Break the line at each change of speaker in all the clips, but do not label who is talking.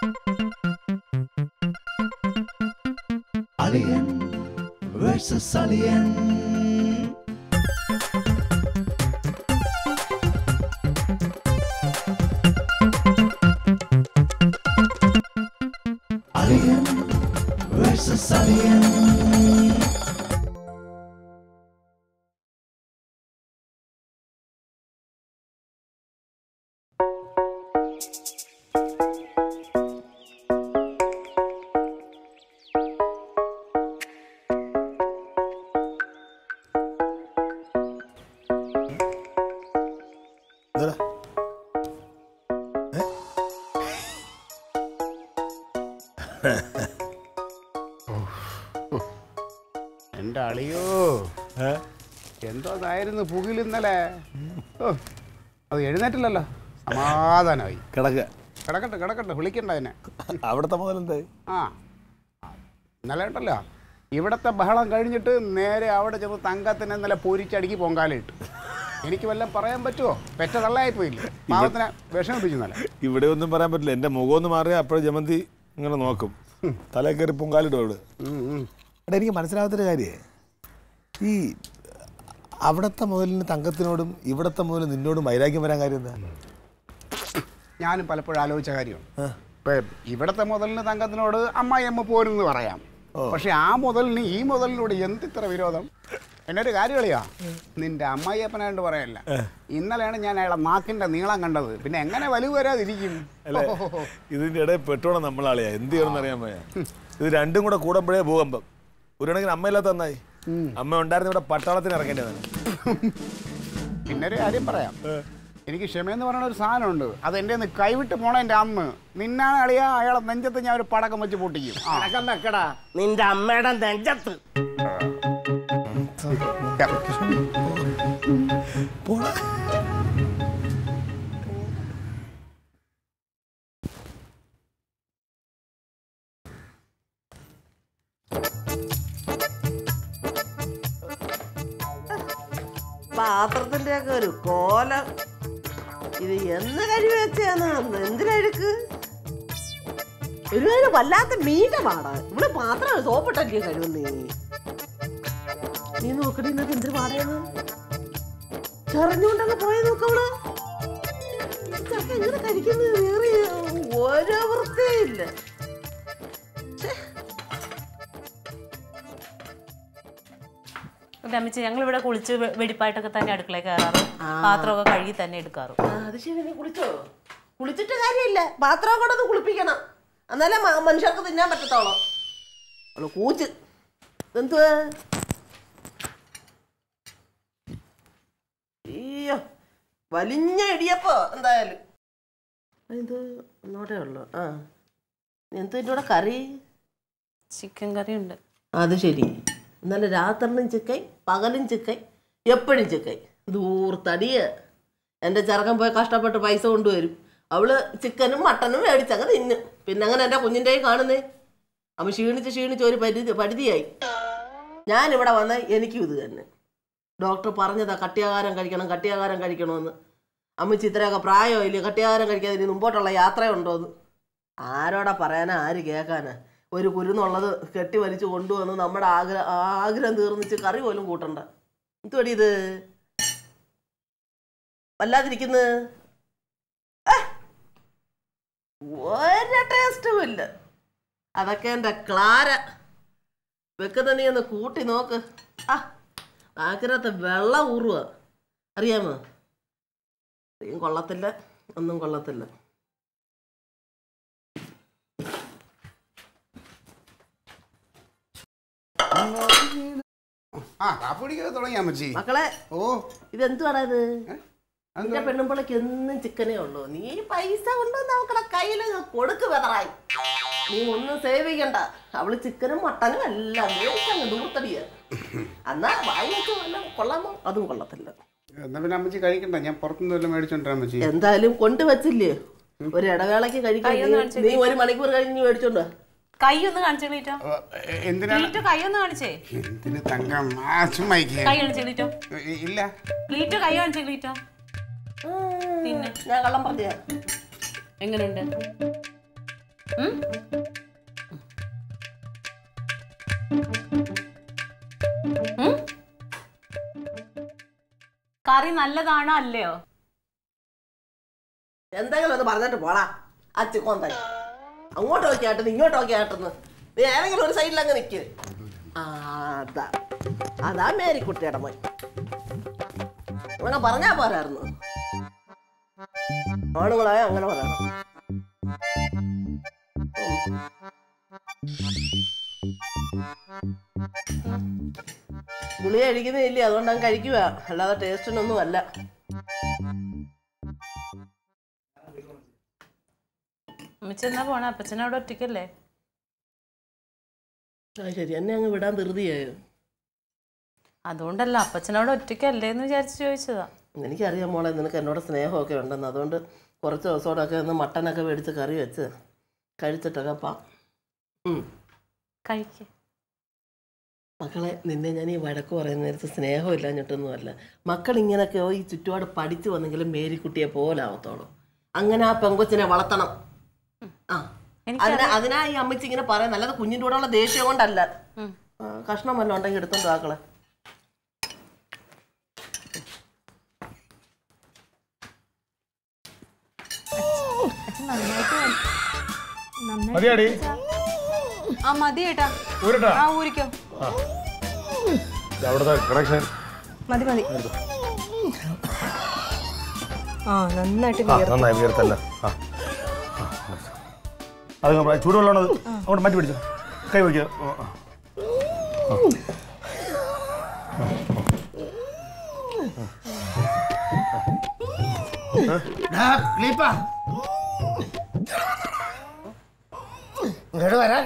Alien versus Alien. Alien versus Alien.
എന്താടാ
എൻ്റെ അളിയോ എന്തോന്നായിരുന്നു പുകിൽ ഇന്നലെ ഓ അത് എഴുന്നേറ്റില്ലല്ലോ സമാധാനമായി
കിടക്ക
കിടക്കട്ടെ കിടക്കട്ടെ വിളിക്കണ്ട അതിനെ
അവിടുത്തെ മുതൽ എന്തായി
ആ ഇന്നലെ ഉണ്ടല്ലോ ഇവിടത്തെ ബഹളം കഴിഞ്ഞിട്ട് നേരെ അവിടെ ചെന്ന് തങ്കത്തിന് ഇന്നലെ പൊരിച്ചടുക്കി പൊങ്കാലിട്ട് എനിക്ക് വല്ലതും പറയാൻ പറ്റുമോ പെറ്റ തള്ളയായി പോയില്ലേ പാവത്തിനെ വിഷമിപ്പിച്ചു ഇന്നലെ
ഇവിടെ ഒന്നും പറയാൻ പറ്റില്ല എൻ്റെ മുഖം ഒന്ന് മാറിയാൽ അപ്പോഴും ജമന്തി ഇങ്ങനെ നോക്കും തലേ കയറി പൊങ്കാലിടും അവിടെ
ഉം, ഉം.
എടാ എനിക്ക് മനസ്സിലാവാത്തൊരു കാര്യമേ ഈ അവിടുത്തെ മുതലിന് തങ്കത്തിനോടും ഇവിടുത്തെ മുതൽ നിന്നോടും വൈരാഗ്യം വരാൻ കാര്യം എന്താ
ഞാനും പലപ്പോഴും ആലോചിച്ച കാര്യമാണ് ഇപ്പൊ ഇവിടത്തെ മുതലിന് തങ്കത്തിനോട് അമ്മായിയമ്മ പോരെന്ന് പറയാം പക്ഷെ ആ മുതലിന് ഈ മുതലിനോട് എന്തിത്ര വിരോധം എന്നെ ഒരു കാര്യം കളിയാ നിന്റെ അമ്മായിയപ്പനായിട്ട് പറയല്ല ഇന്നലെയാണ് ഞാൻ അയാളെ നാക്കിന്റെ നീളം കണ്ടത് പിന്നെ എങ്ങനെ വലിവ് വരാതിരിക്കും
അല്ലേ ഇതിൻ്റെ ഇടയിൽ പെട്ടോണം നമ്മളാളിയാ എന്ത് ചെയ്യണമെന്ന് അറിയാൻ പോയാ ഇത് രണ്ടും കൂടെ കൂടുമ്പോഴേ ഭൂകമ്പം ഒരു കണക്കിന് അമ്മയില്ലാത്ത നന്നായി അമ്മ ഉണ്ടായിരുന്ന ഇവിടെ പട്ടാളത്തിന് ഇറങ്ങേണ്ടതാണ്
പിന്നെ ഒരു കാര്യം പറയാം എനിക്ക് ക്ഷമയെന്ന് പറയുന്ന ഒരു സാധനമുണ്ട് അത് എൻ്റെ നിന്ന് കൈവിട്ട് പോണ എൻ്റെ അമ്മ നിന്നാണ് അളിയാ അയാളെ നെഞ്ചത്ത് ഞാൻ ഒരു പടക്കം വെച്ച് പൊട്ടിക്കും ആ.
അടക്കം വെക്കടാ നിന്റെ അമ്മയുടെ നെഞ്ചത്ത്
പോടാ
പാത്രത്തിന്റെ ഒക്കെ ഒരു കോലം ഇത് എന്ന് കഴിവ് വെച്ചാണ് എന്തിനഴുക്ക് ഒരുപാട് വല്ലാത്ത മീനമാണ് ഇവിടെ പാത്രം സോപ്പിട്ടല്ലേ കഴിവുന്നേ നീ നോക്കടി ഇന്നത്തെ എന്തൊരു പാടയാണ് ചെറഞ്ഞുകൊണ്ടങ്ങ് പോയി നോക്കവള് ഈ ചക്ക എങ്ങനെ കഴിക്കുന്നത് വേറെ ഓരോ വൃത്തിയില്ല
രമിച്ച് ഞങ്ങൾ ഇവിടെ കുളിച്ച് വെ- വെടിപ്പായിട്ടൊക്കെ തന്നെ അടുക്കളയിൽ കയറാറ് പാത്രമൊക്കെ കഴുകി തന്നെ എടുക്കാറ്
ആ, അത് ശരി നീ കുളിച്ചോ കുളിച്ചിട്ട് കാര്യമില്ല പാത്രം കൂടെ ഒന്ന് കുളിപ്പിക്കണം എന്നാലേ മ- മനുഷ്യർക്ക് തിന്നാൻ പറ്റത്തോളൂ അവള് കൂച്ച് എന്തുവാ അയ്യോ വലിഞ്ഞ ഇടിയപ്പോ എന്തായാലും ഇത് ഒന്നോടെ ഉള്ളു ആ എന്തു എൻ്റെ കൂടെ കറി
ചിക്കൻ കറി ഉണ്ട്
അത് ശരി ഇന്നലെ രാത്രിലും ചിക്കൻ പകലും ചിക്കൻ എപ്പോഴും ചിക്കൻ ദൂർത്തടിയ എൻ്റെ ചെറുക്കൻ പോയി കഷ്ടപ്പെട്ട് പൈസ കൊണ്ടുവരും അവള് ചിക്കനും മട്ടനും മേടിച്ചങ്ങ് തിന്നും പിന്നെ അങ്ങനെ എൻ്റെ കുഞ്ഞിൻ്റെ കാണുന്നേ അവൻ ക്ഷീണിച്ച് ക്ഷീണിച്ച് ഒരു പരിധി പരിധിയായി ഞാനിവിടെ വന്ന എനിക്കും ഇത് തന്നെ ഡോക്ടർ പറഞ്ഞതാ കട്ടിയാഹാരം കഴിക്കണം കട്ടിയാഹാരം കഴിക്കണമെന്ന് അമ്മച്ചി ഇത്രയൊക്കെ പ്രായമില്ല കട്ടിയാഹാരം കഴിക്കാതെ ഇനി മുമ്പോട്ടുള്ള യാത്രയുണ്ടോന്ന് ആരോടാ പറയാനാ ആര് കേൾക്കാനാ ഒരു കുരുന്നുള്ളത് കെട്ടി വലിച്ചു കൊണ്ടുവന്ന് നമ്മുടെ ആഗ്രഹം ആഗ്രഹം തീർന്നിച്ച് കറി പോലും കൂട്ടണ്ട എന്തുപടി ഇത് വല്ലാതിരിക്കുന്നു ഒരു ടേസ്റ്റും ഇല്ല അതൊക്കെ എൻ്റെ ക്ലാര വെക്കുന്ന നീ ഒന്ന് കൂട്ടി നോക്ക് ആ ആഗ്രഹത്തെ വെള്ളം ഊറുക അറിയാമോ നീയും കൊള്ളത്തില്ല ഒന്നും കൊള്ളത്തില്ല
ആ കാപ്പിടിക്കൊക്കെ തുടങ്ങി അമ്മച്ചി
മക്കളെ
ഓ
ഇതെന്തുവാടാ ഇത്
അതെന്തുവാ?
നിന്റെ പെണ്ണുമ്പിളക്ക് എന്നും ചിക്കനേ ഉള്ളൂ നീ പൈസ കൊണ്ടുവന്ന് അവക്കടെ കയ്യിൽ കൊടുക്ക് വെതറായി നീ ഒന്നും സേവ് ചെയ്യണ്ട അവള് ചിക്കനും മട്ടനും എല്ലാം മേടിച്ചങ്ങ് ദൂർത്തടിയ എന്നാ വായിക്ക് വല്ലതും കൊള്ളാമോ അതും കൊള്ളത്തില്ല
എന്നാ പിന്നെ അമ്മച്ചി കഴിക്കണ്ട ഞാൻ പുറത്തുനിന്ന് വല്ലതും മേടിച്ചോണ്ടിരാ അമ്മച്ചി
എന്തായാലും കൊണ്ടുവച്ചില്ലേ ഒരു ഇടവേളയ്ക്ക് കഴിക്കാൻ
കയ്യൊന്ന്
നീ-
കാണിച്ചേ.
നീ ഒരു മണിക്കൂർ കഴിഞ്ഞ് മേടിച്ചോണ്ട് വാ.
കൈ ഒന്ന് കാണിച്ചു ക്ലീറ്റോ
ഓ, എ- എന്തിനാണ്
ക്ലീറ്റോ കൈ ഒന്ന് കാണിച്ചേ
എന്തിന് തങ്കം ആ ചുമ്മാ ഇരിക്ക്.
കൈ കാണിച്ചു ക്ലീറ്റോ
ഇ- ഇല്ല
ക്ലീറ്റോ കൈ കാണിച്ചു ക്ലീറ്റോ പിന്നെ
ഞാൻ കള്ളം പറഞ്ഞ
എങ്ങനെയുണ്ട് കറി നല്ലതാണോ അല്ലയോ
എന്തെങ്കിലും ഒന്ന് പറഞ്ഞിട്ട് പോടാ അച്ചുക്കോൻ തന്നെ അങ്ങോട്ട് നോക്കി ആട്ടുന്നു ഇങ്ങോട്ട് നോക്കി ആട്ടുന്നു നീ ഏതെങ്കിലും ഒരു സൈഡിൽ അങ്ങ് നിൽക്ക് ആ, അതാ അതാ മേരിക്കുട്ടിയുടെ മോൻ അങ്ങനെ പറഞ്ഞാ പോരായിരുന്നു ആണുങ്ങളായ അങ്ങനെ പറയണം ഉം. ഗുളിക കഴിക്കുന്നില്ലേ അതുകൊണ്ട് അങ്ങ് കഴിക്കുക അല്ലാതെ ടേസ്റ്റിനൊന്നും അല്ല
അമ്മച്ചെന്നാ പോണേ അപ്പച്ചനവിടെ ഒറ്റയ്ക്കല്ലേ
ആ ശരി എന്നെ അങ്ങ് വിടാൻ ധൃതിയായോ
അതുകൊണ്ടല്ല അപ്പച്ചനവിടെ ഒറ്റയ്ക്കല്ലേ എന്ന് വിചാരിച്ച് ചോദിച്ചതാ
എനിക്കറിയാം മോളെ നിനക്ക് എന്നോട് സ്നേഹമൊക്കെ ഉണ്ടെന്ന് അതുകൊണ്ട് കുറച്ച് ദിവസത്തോടൊക്കെ ഒന്ന് മട്ടനൊക്കെ മേടിച്ച് കറി വെച്ച് കഴിച്ചിട്ടൊക്കെ പാ ഉം.
കഴിക്ക്
മക്കളെ നിന്നെ ഞാൻ ഈ വഴക്ക് പറയുന്ന നേരത്ത് സ്നേഹമില്ലാഞ്ഞിട്ടൊന്നുമല്ല മക്കൾ ഇങ്ങനെയൊക്കെയോ ഈ ചുറ്റുപാട് പഠിച്ചു വന്നെങ്കിലും മേരിക്കുട്ടിയെ പോലെ ആവത്തോളൂ അങ്ങനെ ആ പെങ്കൊച്ചിനെ വളർത്തണം ആ അതിനാ അതിനാ ഈ അമ്മച്ചി ഇങ്ങനെ പറയാൻ നല്ലത് കുഞ്ഞിൻ്റെ കൂടെ ഉള്ള ദേഷ്യം കൊണ്ടല്ല ആ, കഷ്ണം വല്ലതും ഉണ്ടെങ്കിൽ എടുത്തോണ്ട് ആക്കളെ
മതിയാടി
ആ മതി ഏട്ടാ
ഊരട്ടാ
ആ ഊരിക്കോ
അവിടുത്തെ കണക്ഷൻ
മതി മതി ആ നന്നായിട്ട്
ആ നന്നായി വീർത്തല്ല ആ ആ. അത് നമ്മൾ ചൂടുവെള്ളമാണത് അങ്ങോട്ട് മാറ്റി പിടിച്ചോ കൈ വയ്ക്കുക ആ, ആ.
ഇങ്ങോട്ട് വരാൻ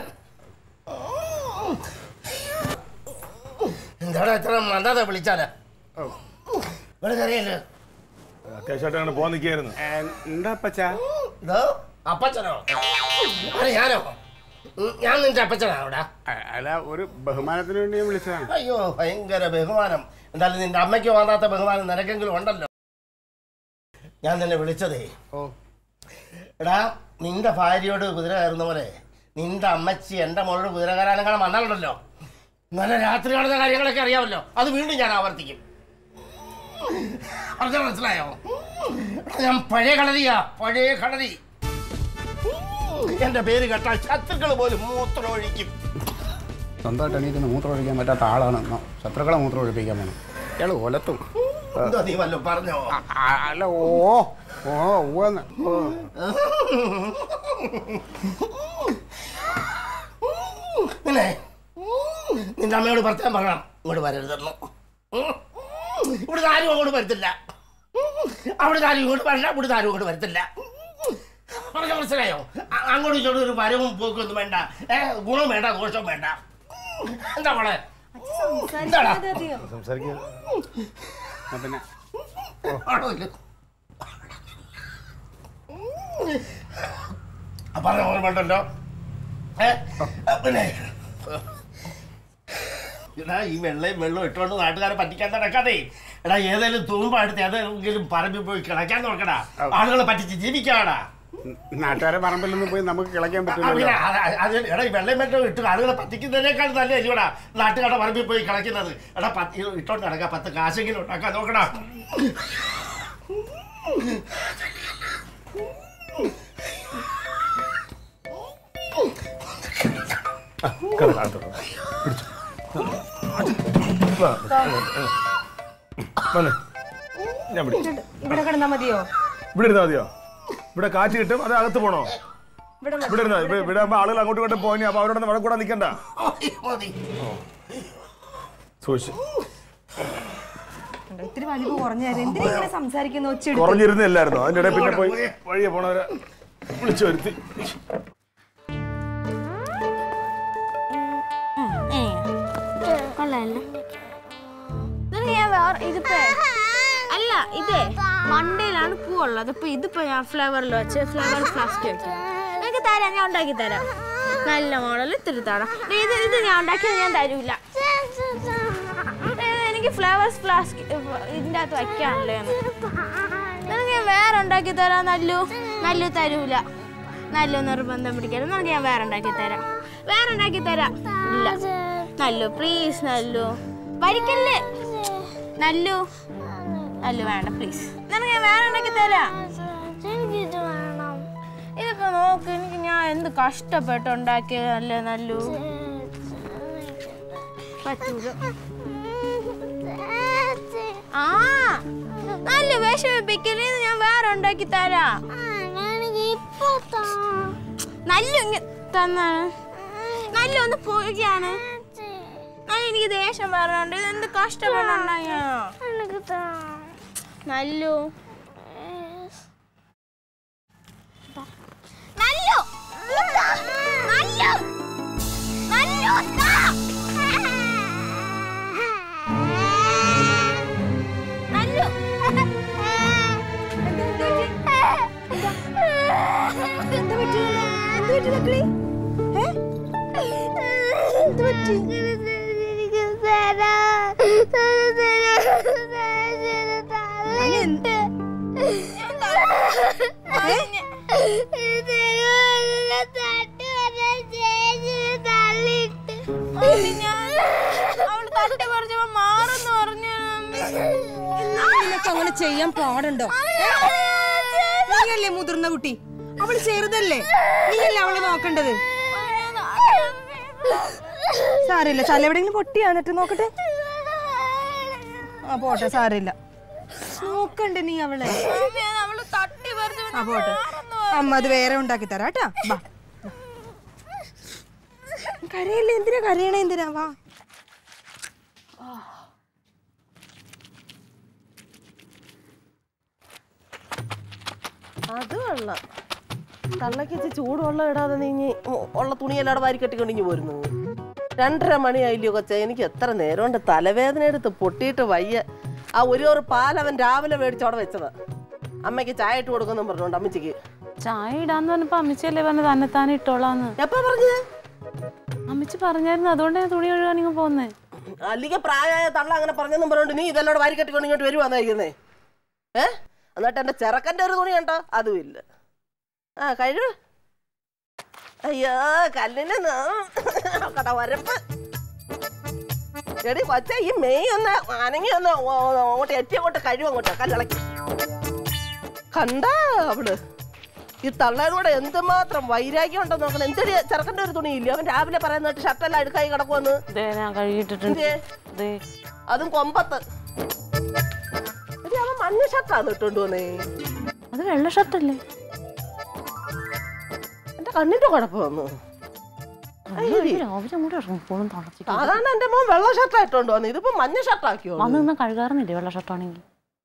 എന്താടാ ഇത്ര മന്ദത വിളിച്ചാല് ഇവിടെ കറിയല്ലേ
അത്യാവശ്യമായിട്ട് അങ്ങനെ പോകാൻ നിൽക്കുകയായിരുന്നു
എന്താ പച്ചാ
ഇതോ അപ്പച്ചനോ അത് ഞാനോ ഉം, ഞാൻ നിന്റെ അപ്പച്ചനാ അവിടെ
അല്ല ഒരു ബഹുമാനത്തിന് വേണ്ടി ഞാൻ വിളിച്ചതാണ്
അയ്യോ ഭയങ്കര ബഹുമാനം എന്തായാലും നിന്റെ അമ്മയ്ക്ക് വാങ്ങാത്ത ബഹുമാനം നിനക്കെങ്കിലും ഉണ്ടല്ലോ ഞാൻ നിന്നെ വിളിച്ചതേ
ഓ
എടാ നിന്റെ ഭാര്യയോട് കുതിര കയറുന്ന പോലെ നിന്റെ അമ്മച്ചി എൻ്റെ മോളോട് കുതിര കയറാനങ്ങനെ വന്നാലുണ്ടല്ലോ ഇന്നലെ രാത്രി നടന്ന കാര്യങ്ങളൊക്കെ അറിയാമല്ലോ അത് വീണ്ടും ഞാൻ ആവർത്തിക്കും പറഞ്ഞ മനസ്സിലായോ എടാ, ഞാൻ പഴയ കളരിയാ പഴയ കളരി എന്റെ പേര് കേട്ടാൽ ശത്രുക്കൾ പോലും മൂത്രം ഒഴിക്കും
സ്വന്തമായിട്ട് എണീറ്റ് മൂത്രം ഒഴിക്കാൻ പറ്റാത്ത ആളാണ് ന- ശത്രുക്കളെ മൂത്രം ഒഴിപ്പിക്കാൻ വേണം ഇയാൾ ഒലത്തും
എന്തോ നീ വല്ലോ പറഞ്ഞോ
ആ, ആ, അല്ല ഓ ഓ ഊവന്ന് ഓ
പിന്നെ നിന്റെ അമ്മയോട് പ്രത്യേകം പറയണം ഇങ്ങോട്ട് വരരുതെന്ന് ഇവിടുന്ന് ആരും അങ്ങോട്ട് വരത്തില്ല അവിടുന്ന് ആരും ഇങ്ങോട്ട് വരില്ല ഇവിടുന്ന് ആരും ഇങ്ങോട്ട് വരത്തില്ല പറഞ്ഞ മനസ്സിലായോ അ- അങ്ങോട്ടും ഇങ്ങോട്ടും ഒരു വരവും പോക്കൊന്നും വേണ്ട ഏ ഗുണം വേണ്ട ദോഷവും വേണ്ട എന്താ മോളെ എന്താടാ
സംസാരിക്കുക
ആ, പിന്നെ
ആണോ ഇല്ല? ആ, പറഞ്ഞ ഓർമ്മയുണ്ടല്ലോ ഏ ആ, പിന്നെ എടാ ഈ വെള്ളയും വെള്ളവും ഇട്ടുകൊണ്ട് നാട്ടുകാരെ പറ്റിക്കാൻ നടക്കാതെ എടാ ഏതെങ്കിലും തൂമ്പാടുത്ത് ഏതെങ്കിലും പറമ്പിൽ പോയി കിളയ്ക്കാൻ നോക്കടാ ആളുകളെ പറ്റിച്ച് ജീവിക്കാടാ
നാട്ടുകാരെ പറമ്പിലൊന്നും പോയി നമുക്ക് കിളയ്ക്കാൻ
ആ,
പറ്റില്ലല്ലോ
പിന്നെ അത് അത് എടാ ഈ വെള്ളയും വെള്ളവും ഇട്ട് ആളുകളെ പറ്റിക്കുന്നതിനേക്കാൾ നല്ല അല്ലയോടാ നാട്ടുകാരുടെ പറമ്പിൽ പോയി കളിക്കുന്നത് എടാ പത്ത് ഇത് ഇട്ടോണ്ട് നടക്കാം പത്ത് കാശെങ്കിലും ഉണ്ടാക്കാൻ നോക്കടാ
വന്നേ ഞാൻ പിടി
ഇവിടെ കിടന്നാ മതിയോ
ഇവിടെ ഇരുന്നാ മതിയോ ഇവിടെ കാറ്റ് കിട്ടും അത് അകത്ത് പോണോ
ഇവിടെ മതി.
ഇവിടെ ഇരുന്നാ ഇവിടെ ഇവിടെ ആകുമ്പോൾ ആളുകൾ അങ്ങോട്ടും ഇങ്ങോട്ടും പോയി അപ്പൊ അവരോട് വഴക്കൂടെ കൂടെ നിൽക്കണ്ട
മതി, മതി
സൂക്ഷിച്ച്
കണ്ടോ, ഇത്തിരി വലിവ് കുറഞ്ഞായിരുന്നു എന്തിനാ ഇങ്ങനെ സംസാരിക്കുന്ന ഒച്ച
കുറഞ്ഞിരുന്നില്ലായിരുന്നു അതിന്റെ ഇടയിൽ പിന്നെ പോയി വഴിയെ പോണവരെ വിളിച്ചു വരുത്തി
കൊള്ളാല്ലേ ഇത് ഞാൻ വേറെ ഇതിപ്പോ അല്ല ഇതേ മണ്ടയിലാണ് പൂവുള്ളത് ഇപ്പൊ ഇതിപ്പോ ഞാൻ ഫ്ലേവറിൽ വെച്ച് ഫ്ലേവർ ഫ്ലാസ്ക് വെക്കാം എനിക്ക് തരാം ഞാൻ ഉണ്ടാക്കി തരാം നല്ല മോഡൽ ഇത്തിരി തരാം ദേ ഇത് ഇത് ഞാൻ ഉണ്ടാക്കിയത് ഞാൻ തരൂല ദേ എനിക്ക് ഫ്ലേവേഴ്സ് ഫ്ലാസ്ക് ഇതിൻ്റെ അകത്ത് വയ്ക്കാണല്ലോ എന്ന് നിനക്ക് ഞാൻ വേറെ ഉണ്ടാക്കി തരാം നല്ലു നല്ലു തരൂല നല്ല നിർബന്ധം പിടിക്കരുത് നമുക്ക് ഞാൻ വേറെ ഉണ്ടാക്കി തരാം വേറെ ഉണ്ടാക്കി തരാം ഇല്ല നല്ലു പ്ലീസ് നല്ലു പഠിക്കല്ലേ നല്ലു നല്ലു വേണ്ട പ്ലീസ് നിനക്ക് ഞാൻ വേറെ ഉണ്ടാക്കി തരാം എനിക്കിത് വേണം ഇതൊക്കെ നോക്ക് എനിക്ക് ഞാൻ എന്ത് കഷ്ടപ്പെട്ട് ഉണ്ടാക്കിയതല്ലേ നല്ലു പറ്റൂല ആ നല്ല വിഷമിപ്പിക്കല് ഞാൻ വേറെ ഉണ്ടാക്കി തരാം നല്ല ഇങ്ങ തന്നാണ് നല്ല ഒന്ന് പോവുകയാണ് നല്ല എനിക്ക് ദേഷ്യം പറഞ്ഞോണ്ട് ഇത് എന്ത് കഷ്ടപ്പെട്ടുണ്ടായോ നല്ലു നല്ലു നല്ലു നല്ലു നല്ലു
എന്താ പറ്റി എന്ത് പറ്റി മക്കളെ ഏ? എന്ത് പറ്റി അതിന് എന്ത്?
അവള് തട്ടി പറിച്ചപ്പോ മാറുന്നു പറഞ്ഞു
എന്നാലും നിനക്ക് അങ്ങനെ ചെയ്യാൻ പാടുണ്ടോ നീയല്ലേ മുതിർന്ന കുട്ടി അവള് ചെറുതല്ലേ നീയല്ലേ അവളെ നോക്കേണ്ടത് സാരമില്ല തല എവിടെയെങ്കിലും പൊട്ടിയാ എന്നിട്ട് നോക്കട്ടെ ആ പോട്ടെ സാരമില്ല നോക്കണ്ടേ നീ അവളെ
അവള് തട്ടി പറിച്ചപ്പോ
ആ പോട്ടെ അമ്മ അത് വേറെ ഉണ്ടാക്കി തരാം കേട്ടാ വാ കരയല്ലേ എന്തിനാ കരയണേ എന്തിനാ വാ
അത് കൊള്ളാം തള്ളക്ക് വെച്ച് ചൂടുവെള്ളം ഇടാതെ നീ ഇനി ഉ- ഉള്ള തുണിയെല്ലാം വാരി കെട്ടിക്കൊണ്ടിഞ്ഞ് പോരുന്നു രണ്ടര മണിയായില്ലയോ കൊച്ചേ എനിക്ക് എത്ര നേരം കൊണ്ട് തലവേദന എടുത്ത് പൊട്ടിയിട്ട് വയ്യ ആ ഒരു ഒരു പാൽ അവൻ രാവിലെ മേടിച്ചോടെ വെച്ചത് അമ്മയ്ക്ക് ചായ ഇട്ട് കൊടുക്കുന്നു പറഞ്ഞോണ്ട് അമ്മച്ചിക്ക്
ചായ ഇടാന്ന് പറഞ്ഞപ്പോ അമ്മച്ചല്ലേ പറഞ്ഞ തന്നെ താനെ ഇട്ടോളാന്ന്
എപ്പാ പറഞ്ഞേ
അമ്മച്ചി പറഞ്ഞായിരുന്നു അതുകൊണ്ട് ഞാൻ തുണി കഴുകാൻ ഇങ്ങ് പോന്നേ
അല്ലെങ്കിൽ പ്രായമായ തള്ള അങ്ങനെ പറഞ്ഞെന്നും പറഞ്ഞോണ്ട് നീ ഇതെല്ലാം വാരി കെട്ടിക്കൊണ്ട് ഇങ്ങോട്ട് വരുവാന്നായിരിക്കുന്നേ ഏ എന്നിട്ട് എന്റെ ചെറുക്കന്റെ ഒരു തുണി കണ്ടോ അതും ഇല്ല ആ കഴിവ് അയ്യോ കല്ലിന് കട വരപ്പ് എടി കൊച്ച ഈ മെയ് ഒന്ന് അനങ്ങി ഒന്ന് ഓ- ഓ- അങ്ങോട്ട് എറ്റി അങ്ങോട്ട് കഴിവ് അങ്ങോട്ട് കല്ലിളക്കി കണ്ടാ അവള് ഈ തള്ളയുടെ എന്തുമാത്രം വൈരാഗ്യം ഉണ്ടെന്ന് നോക്കണം എന്തൊരു ചെറുക്കന്റെ ഒരു തുണിയില്ല അവൻ രാവിലെ പറയുന്നിട്ട് ഷർട്ടെല്ലാം അടുക്കായി കിടക്കുമെന്ന്
ദേ ഞാൻ കഴുകിയിട്ടിട്ടുണ്ട്
എന്തിയെ?
ദേ
അതും കൊമ്പത്ത് എടി, അവൻ മഞ്ഞ ഷർട്ടാണ് ഇട്ടോണ്ട് വന്നേ
അത് വെള്ള ഷർട്ടല്ലേ
എന്റെ കണ്ണിന്റെ കുഴപ്പമൊന്നു
രാവിലെ അങ്ങോട്ട് ഇറങ്ങിപ്പോളും തളച്ചിട്ട്
സാധാരണ എന്റെ മോൻ വെള്ള ഷർട്ടാ ഇട്ടോണ്ട് വന്നു ഇതിപ്പോ മഞ്ഞ ഷർട്ടാക്കിയോ
വന്ന് നിന്ന് കഴുകാറുന്നില്ലേ വെള്ള ഷർട്ടാണെങ്കിൽ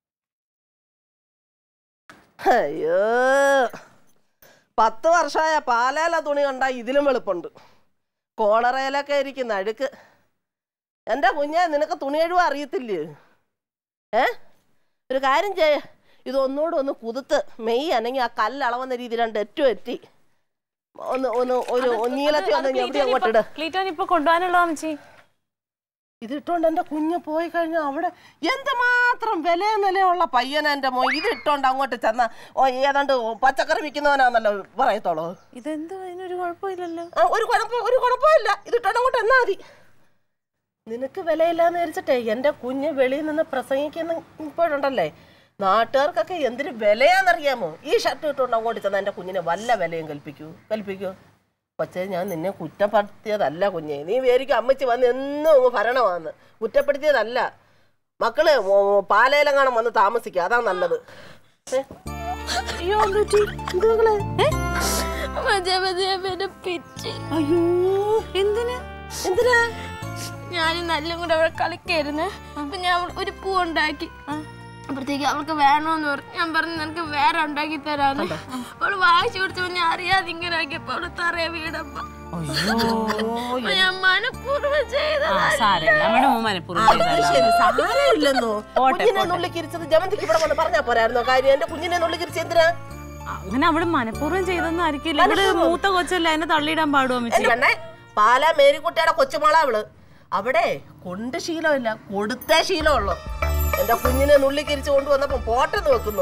അയ്യോ പത്ത് വർഷമായ പാലേല തുണി കണ്ടാ ഇതിലും വെളുപ്പുണ്ട് കോളറയിലൊക്കെ ഇരിക്കുന്ന അഴുക്ക് എൻ്റെ കുഞ്ഞെ നിനക്ക് തുണി കഴിവ് അറിയത്തില്ലേ ഏ ഒരു കാര്യം ചെയ്യ ഇതൊന്നുകൂടെ ഒന്ന് കുതിർത്ത് മെയ് അനങ്ങി ആ കല്ലളവുന്ന രീതി രണ്ട് ഏറ്റവും എറ്റി ഒന്ന് ഒന്ന് ഒരു നീളത്തി ഒന്ന് എവിടെ അങ്ങോട്ടിട്
ക്ലീറ്റോൻ ഇപ്പൊ കൊണ്ടുപോകാനുള്ള അമ്മച്ചി
ഇതിട്ടോണ്ട് എൻ്റെ കുഞ്ഞ് പോയി കഴിഞ്ഞാൽ അവിടെ എന്തുമാത്രം വില നിലയുള്ള പയ്യനാ എൻ്റെ മോ ഇത് ഇട്ടോണ്ട് അങ്ങോട്ട് ചെന്ന ഓ ഏതാണ്ട് പച്ചക്കറി വിൽക്കുന്നവനാന്നല്ലോ പറയത്തോളൂ
ഇതെന്ത് അതിനൊരു കുഴപ്പമില്ലല്ലോ
ആ ഒരു കുഴപ്പം ഒരു കുഴപ്പമില്ല ഇതിട്ടോണ്ട് അങ്ങോട്ട് എന്നാ മതി നിനക്ക് വിലയില്ലാന്ന് വിചാരിച്ചിട്ടേ എൻ്റെ കുഞ്ഞ് വെളിയിൽ നിന്ന് പ്രസംഗിക്കുന്ന ഇപ്പോഴുണ്ടല്ലേ നാട്ടുകാർക്കൊക്കെ എന്തിന് വിലയാന്നറിയാമോ ഈ ഷർട്ട് ഇട്ടുകൊണ്ട് അങ്ങോട്ട് ചെന്നാൽ എൻ്റെ കുഞ്ഞിനെ വല്ല വിലയും കൽപ്പിക്കൂ കൽപ്പിക്കൂ പക്ഷേ ഞാൻ നിന്നെ കുറ്റപ്പെടുത്തിയതല്ല കുഞ്ഞെ നീ വിചാരിക്കും അമ്മച്ചി വന്ന് എന്നും അങ്ങ് ഭരണമാന്ന് കുറ്റപ്പെടുത്തിയതല്ല മക്കള് ഓ- പാലയിലെങ്ങാനും വന്ന് താമസിക്കുക അതാ നല്ലത് ഏ? അയ്യോ എന്ത് പറ്റി? എന്ത് മകളെ? ഏ?
മജ മജ എന്നെ പിച്ച്
അയ്യോ എന്തിനാ എന്തിനാ
ഞാനും നല്ല കൂടെ അവിടെ കളിക്കായിരുന്നു അപ്പൊ ഞാൻ അവൾ ഒരു പൂ ഉണ്ടാക്കി അപ്പോഴത്തേക്ക് അവൾക്ക് വേണമെന്ന് പറഞ്ഞു ഞാൻ പറഞ്ഞു നിനക്ക് വേറെ ഉണ്ടാക്കി തരാന്ന് അവള് വായിച്ചു കൊടുത്തപ്പോ ഞാൻ അറിയാതെ ഇങ്ങനെ ആക്കിയപ്പോ അവള് തറയെ വീടപ്പോ അപ്പൊ ഞാൻ മനഃപൂർവ്വം ചെയ്തതാ
സാരമില്ല നമ്മുടെ മോൻ മനഃപൂർവ്വം
അത്
ചെയ്തതല്ല.
ശരി സാരമില്ലെന്നോ
പോട്ടെ,
കുഞ്ഞിനെ
പോട്ടെ.
നുള്ളിക്കിരിച്ചത് ജമന്തിക്ക് ഇവിടെ വന്ന് പറഞ്ഞാ പോരായിരുന്നോ കാര്യം എന്റെ കുഞ്ഞിനെ നുള്ളിക്കിരിച്ച് എന്തിനാ
അങ്ങനെ അവള് മനഃപൂർവ്വം ചെയ്തൊന്നും ആയിരിക്കില്ല ഇവിടെ മൂത്ത കൊച്ചല്ല എന്നെ തള്ളിയിടാൻ പാടുവോ
എന്റെ
അമ്മച്ചി
പെണ്ണെ പാല മേരിക്കുട്ടിയുടെ കൊച്ചുമോള അവള് അവിടെ കൊണ്ട് ശീലമില്ല കൊടുത്തേ ശീലമുള്ളൂ എന്റെ കുഞ്ഞിനെ നുള്ളിക്കിരിച്ച് കൊണ്ടുവന്നപ്പോ പോട്ടെന്ന് വെക്കുന്നു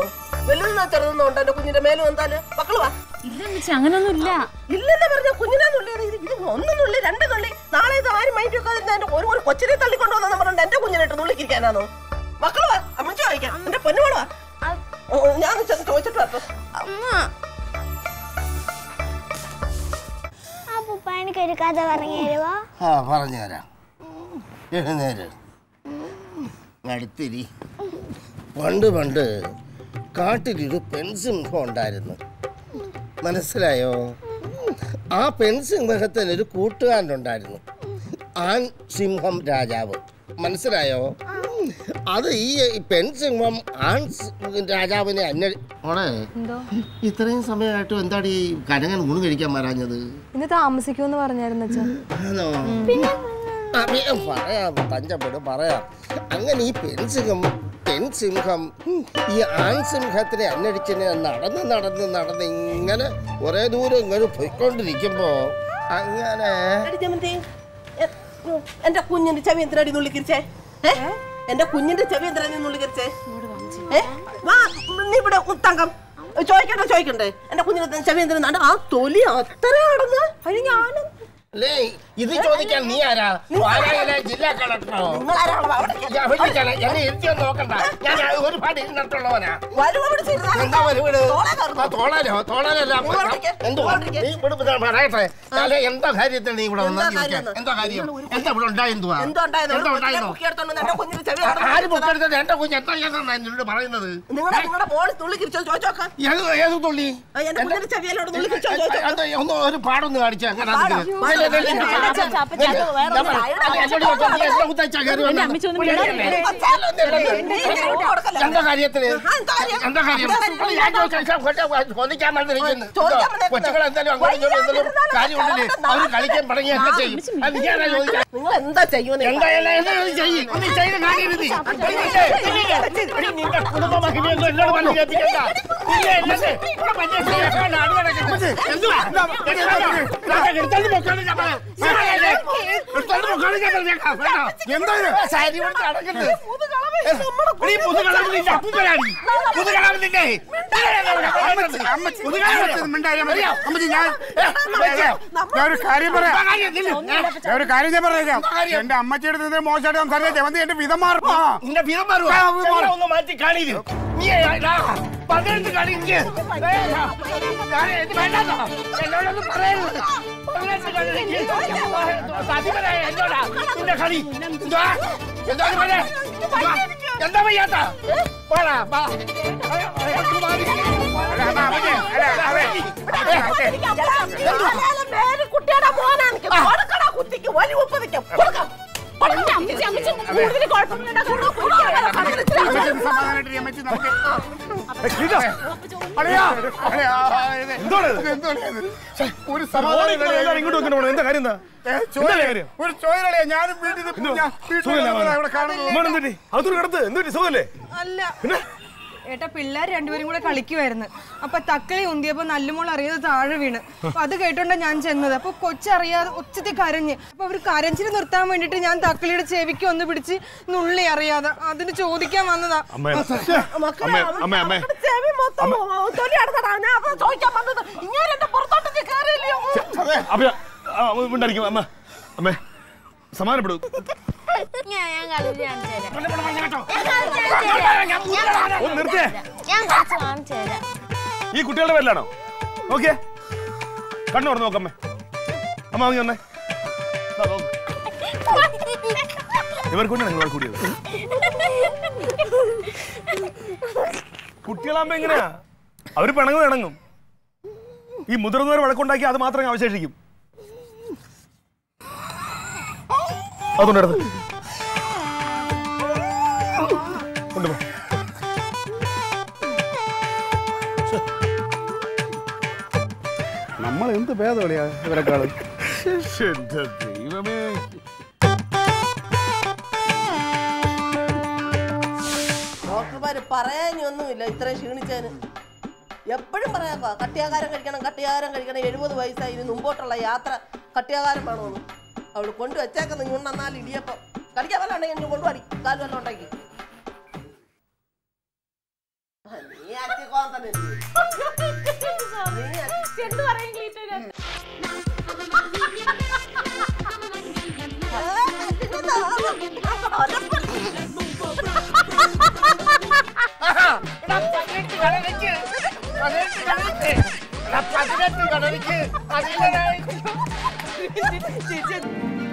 വലുതെന്നോ ചെറുതെന്നോ ഉണ്ട് എന്റെ കുഞ്ഞിന്റെ മേലും എന്താല് മക്കള് വാ
ഇല്ല അമ്മച്ചി അങ്ങനൊന്നും ഇല്ല
ഇല്ലെന്ന് പറഞ്ഞ കുഞ്ഞിനെ നുള്ളി ഇത് ഇത് ഒന്ന് നുള്ളി രണ്ട് നുള്ളി നാളെ ഇത് ആരും മൈൻഡ് വെക്കാതിരുന്ന എന്റെ ഒരു ഒരു കൊച്ചിനെ തള്ളിക്കൊണ്ടുവന്നു പറഞ്ഞിട്ട് എന്റെ കുഞ്ഞിനിട്ട് നുള്ളിക്കിരിക്കാനാണോ മക്കള് വാ അമ്മച്ചി വായിക്കാം എന്റെ പൊന്നുമോള് വാ ഓ, ഞാൻ ചെന്ന് ചോദിച്ചിട്ട് വരട്ടെ
അമ്മ അപ്പൂപ്പ എനിക്ക് ഒരു കഥ പറഞ്ഞു തരുവോ
ആ പറഞ്ഞു തരാം എഴുന്നേര് അടുത്തിരി പണ്ട് പണ്ട് കാട്ടിലൊരു പെൺസിംഹം ഉണ്ടായിരുന്നു മനസ്സിലായോ ആ പെൺസിംഹത്തിന് ഒരു കൂട്ടുകാരനുണ്ടായിരുന്നു ആൺ സിംഹം രാജാവ് മനസ്സിലായോ അത് ഈ പെൺസിംഹം ആൺ സി- രാജാവിനെ അന്വ മോളെ ഇത്രയും സമയമായിട്ടും എന്താണ് ഈ കനകൻ ഊണ് കഴിക്കാൻ വരാഞ്ഞത്
ഇന്ന് താമസിക്കുമെന്ന് പറഞ്ഞായിരുന്നു അച്ഛൻ
ആണോ ആ, പി- പറയാം പഞ്ചപ്പെട് പറയാം അങ്ങനെ ഈ പെൺസിംഹം പെൺസിംഹം ഈ ആൺസിംഹത്തിനെ അന്വേഷിച്ചിനെ നടന്ന് നടന്ന് നടന്ന് ഇങ്ങനെ കുറേ ദൂരം ഇങ്ങനെ പോയിക്കൊണ്ടിരിക്കുമ്പോ അങ്ങനെ
എടി ജമന്തി, എ- ഉം, എന്റെ കുഞ്ഞിന്റെ ചെവി എന്തിനാടി നുള്ളിക്കിരിച്ചേ ഏ? എന്റെ കുഞ്ഞിന്റെ ചെവി എന്തിനാ നീ നുള്ളിക്കിരിച്ചേ ഏ? വാ നീ ഇവിടെ തങ്കം ചോദിക്കണ്ടേ ചോദിക്കണ്ടേ എന്റെ കുഞ്ഞിന്റെ ചെവി എന്തിനാ ആ തൊലി അത്ര ആണെന്ന് അതിന് ഞാനും
അല്ലേ ഇത് ചോദിക്കാൻ നീ ആരാ ആരാ ജില്ലാ കളക്ടറോ
നിങ്ങളാരാണോ അവിടെ
ഞാൻ വിളിച്ചാലേ, എന്നെ ഇരുത്തിയൊന്നും നോക്കണ്ട ഞാൻ ഒരുപാട് ഇരുന്നിട്ടുള്ളവനാ
വരുവ പിടിച്ചിരുന്നാ
എന്താ വരുവിടെ
തോളെ കയറുന്നു.
തോളാനോ തോളാനല്ല
ഇങ്ങോട്ടേക്ക്,
എന്തുവാ
ഇങ്ങോട്ടേക്ക്.
നീ ഇവിടെ ഇവിടെ പറയട്ടെ അല്ലെ എന്താ കാര്യത്തിൽ നീ ഇവിടെ
എന്താ
വന്നാ
കാര്യം?
എന്താ കാര്യം എന്താ ഇവിടെ ഉണ്ടായെന്തുവാ
എന്തോ ഉണ്ടായത്
എന്താ ഉണ്ടായെന്നോ
മുക്കിയെടുത്തോണ്ട് എന്റെ കുഞ്ഞിന്റെ ചെവി
ആ- ആര് പൊക്കെടുത്തത് എന്റെ കുഞ്ഞ് എന്താ ചെയ്തെന്നാ എന്നോട് പറയുന്നത്
നിങ്ങളുടെ നിങ്ങളുടെ മോള് നുള്ളിക്കിരിച്ചോ ചോദിച്ചോക്കാം
ഏത് ഏത് തുള്ളി
എന്റെ കുഞ്ഞിന്റെ ചെവിയിലോട് നുള്ളിക്കിരിച്ചോ ചോദിച്ചോ
എന്താ ഒന്ന് ഒരു പാടൊന്ന് കാണിച്ച അങ്ങനെ
പാടോ? പാടോ?
അച്ഛാ, അപ്പച്ചി, അത് വേറെ ഒന്നും എന്റെ അമ്മച്ചി ഒന്ന്
എന്താ കാര്യത്തിന്
ആ, എന്താ കാര്യം?
എന്താ കാര്യം അത് ഞാൻ ചോദിച്ചാൽ ചോദിക്കാൻ വന്നിരിക്കുന്നു
ചോദിക്കാൻ വന്നിരിക്കുന്നു.
കൊച്ചുകൾ എന്തായാലും അങ്ങോട്ടും ഇങ്ങോട്ടും എന്തെങ്കിലും കാര്യമുണ്ടല്ലേ അവർ കളിക്കാൻ പടങ്ങിയൊക്കെ ചെയ്യും അത് ഞാനാ ചോദിക്കാൻ
നിങ്ങൾ എന്താ ചെയ്യുമെന്ന്
എന്തായാലും എന്തായാലും ചെയ്യ്. ഒന്ന് ചെയ്ത് കാണിക്കരുത് നീ. ചെയ്യില്ലേ? എടി, നിന്റെ കുടുംബ മഹിമയൊന്നും എന്നോട് പറഞ്ഞ് കേൾപ്പിക്കണ്ട. ഇല്ലേ, ഇല്ലല്ലേ? ഇവിടെ മറ്റേ സ്നേഹമാണ് അടി നടക്കുന്നത്. എന്തുവാ? എന്തുവാ? ഇതാ, എടുത്തോണ്ട് പൊക്കോളൂ ഞാൻ പറയാം. ശരിയല്ലേ? എടുത്തോണ്ട് പൊക്കോളൂ ഞാൻ പറഞ്ഞേക്കാം. വേണ്ട. ആ, സാരി കൊടുത്ത് നടക്കുന്നത്. എടി, പുതുകളവ് നിന്റെ അപ്പൂപ്പനാടി. പുതുകളവ് നിന്റെ.
ഞാനൊരു കാര്യം പറയാം
എന്താ കാര്യം? നില്ല്.
ഞാൻ ഒരു കാര്യം ഞാൻ പറയാം
കാര്യം?
എന്റെ അമ്മച്ചിയുടെ നിന്ന് മോശമായിട്ട് സംസാരിച്ച ജവന്തി എന്റെ വിധം മാറും ആ.
നിന്റെ വീരം മാറുമോ?
ആ, വീരം മാറും.
എന്നെ ഒന്ന് മാറ്റി കാണിഇത്. നീ എടാ, പതിനെട്ട് കളി എനിക്ക്. വേണ്ട. ഞാൻ ഇത് വേണ്ടാട്ടോ. എന്നോടൊന്നും പറയരുത്. പതിനെട്ട് കളി എനിക്ക്. സതിമനായ എന്നോടാ നിന്റെ കളി. എന്തുവാ? എന്താണ് പറഞ്ഞേ? എന്തുവാ? എന്താ വയ്യാത്ത പോടാ, വാ. അയ്യോ, മാറി.
അല്ല, അമ്മ, അമ്മച്ചി, അല്ല, അതെ.
പേര് കുട്ടിയുടെ മോനാണ് എനിക്ക്. കൊടുക്കടാ കുട്ടിക്ക് വലിയ ഉപ്പ് നിൽക്കും കൊടുക്കാം
അമ്മച്ചി അമ്മച്ചി കൂടുതൽ കുഴപ്പമില്ല
അമ്മച്ചി ഒന്ന് സമാധാനമായിട്ട് ഇരി, അമ്മച്ചി നമുക്ക് അളിയാ, അളിയാ, ഇത്
എന്താണ് ഇത്?
ഇത് എന്താണ് ഇത്? ഒരു
ഓടി
സമാധാനം
ഇങ്ങോട്ട് എല്ലാവരും ഇങ്ങോട്ട് വെക്കണം എന്താ കാര്യം എന്താ
ഏ,
എന്താ
ചോദിക്കട്ടെ.
കാര്യം
ഒരു ചോദിക്കലേ ഞാനും വീട്ടിൽ നിന്ന് ഞാൻ വീട്ടിൽ
സുഖമില്ല
നിന്ന് ഇവിടെ കാണുന്നു
എന്തുട്ടി അതൊരു കിടത്ത് എന്തുട്ടി സുഖല്ലേ
അല്ല
പിന്നെ
ഏട്ടാ പിള്ളേർ രണ്ടുപേരും കൂടെ കളിക്കുമായിരുന്നു അപ്പൊ തക്കളി ഉന്തിയപ്പോ നല്ലുമോൾ അറിയാതെ താഴെ വീണ് അപ്പൊ അത് കേട്ടോണ്ടാ ഞാൻ ചെന്നത് അപ്പൊ കൊച്ചറിയാതെ ഉച്ചത്തിൽ കരഞ്ഞ് അപ്പൊ അവര് കരച്ചിൽ നിർത്താൻ വേണ്ടിട്ട് ഞാൻ തക്കളിയുടെ ചെവിക്ക് ഒന്ന് പിടിച്ച് നുള്ളി അറിയാതെ അതിന് ചോദിക്കാൻ വന്നതാ
അമ്മേ അമ്മേ അമ്മേ അമ്മേ
ചെവി മൊത്തം തൊലി അടുത്തടാ ഞാൻ അതാ ചോദിക്കാൻ വന്നത് ഇങ്ങനെ എന്റെ പുറത്തോട്ട് നീ കയറിയില്ലയോ
അപ്പൊ ഉണ്ടായിരിക്കും അമ്മ അമ്മേ സമാനപ്പെടൂ
ഞാൻ ഞാൻ കളിച്ച് കാണിച്ചു തരാം
ഇവിടെ ഇവിടെ വന്നേ കേട്ടോ.
ഞാൻ കളിച്ച് കാണിച്ചു തരാം.
ഒന്ന് നിർത്തേ
ഞാൻ കളിച്ച് കാണിച്ചു തരാം
ഈ കുട്ടികളുടെ പേരിലാണോ ഓക്കെ കണ്ണു തുറന്ന് നോക്കമ്മേ അമ്മ വാങ്ങി വന്നേ ദാ നോക്ക്. ഇവർക്കൊണ്ടാണ് നിങ്ങൾ കൂടിയത് കുട്ടികളാകുമ്പോ എങ്ങനെയാ അവര് പിണങ്ങും ഇണങ്ങും ഈ മുതിർന്നവർ വഴക്കുണ്ടാക്കി അത് മാത്രമേ അവശേഷിക്കും അതുകൊണ്ടെടുത്ത് കൊണ്ടുപോ
നമ്മൾ എന്ത് ഭേദമളിയാ ഇവരെക്കാളും
എന്റെ ദൈവമേ
ഡോക്ടർമാര് പറയാനൊന്നുമില്ല ഇത്രയും ക്ഷീണിച്ചതിന് എപ്പോഴും പറയാക്കോ കട്ടിയാകാരം കഴിക്കണം കട്ടിയാകാരം കഴിക്കണം എഴുപത് വയസ്സായി ഇനി മുമ്പോട്ടുള്ള യാത്ര കട്ടിയാകാരം വേണമെന്ന് അവള് കൊണ്ടുവച്ചേക്കുന്ന ഞുണ്ടെന്നാൽ ഇടിയപ്പം കളിക്കാൻ വല്ല ഉണ്ടെങ്കിൽ എനിക്ക് കൊണ്ടുപോടി കാല് വല്ല ഉണ്ടാക്കി ആ, നീ ആക്കി കൊന്ന കൊള്ളാൻ തന്നെ
എന്ത് പറയും ക്ലീറ്റോ
പതിനെട്ട് കടലിക്ക് പതിനെട്ട് കടലിക്ക് എടാ, പതിനെട്ട് കടലിക്ക് അതിലെ
ചേച്ചി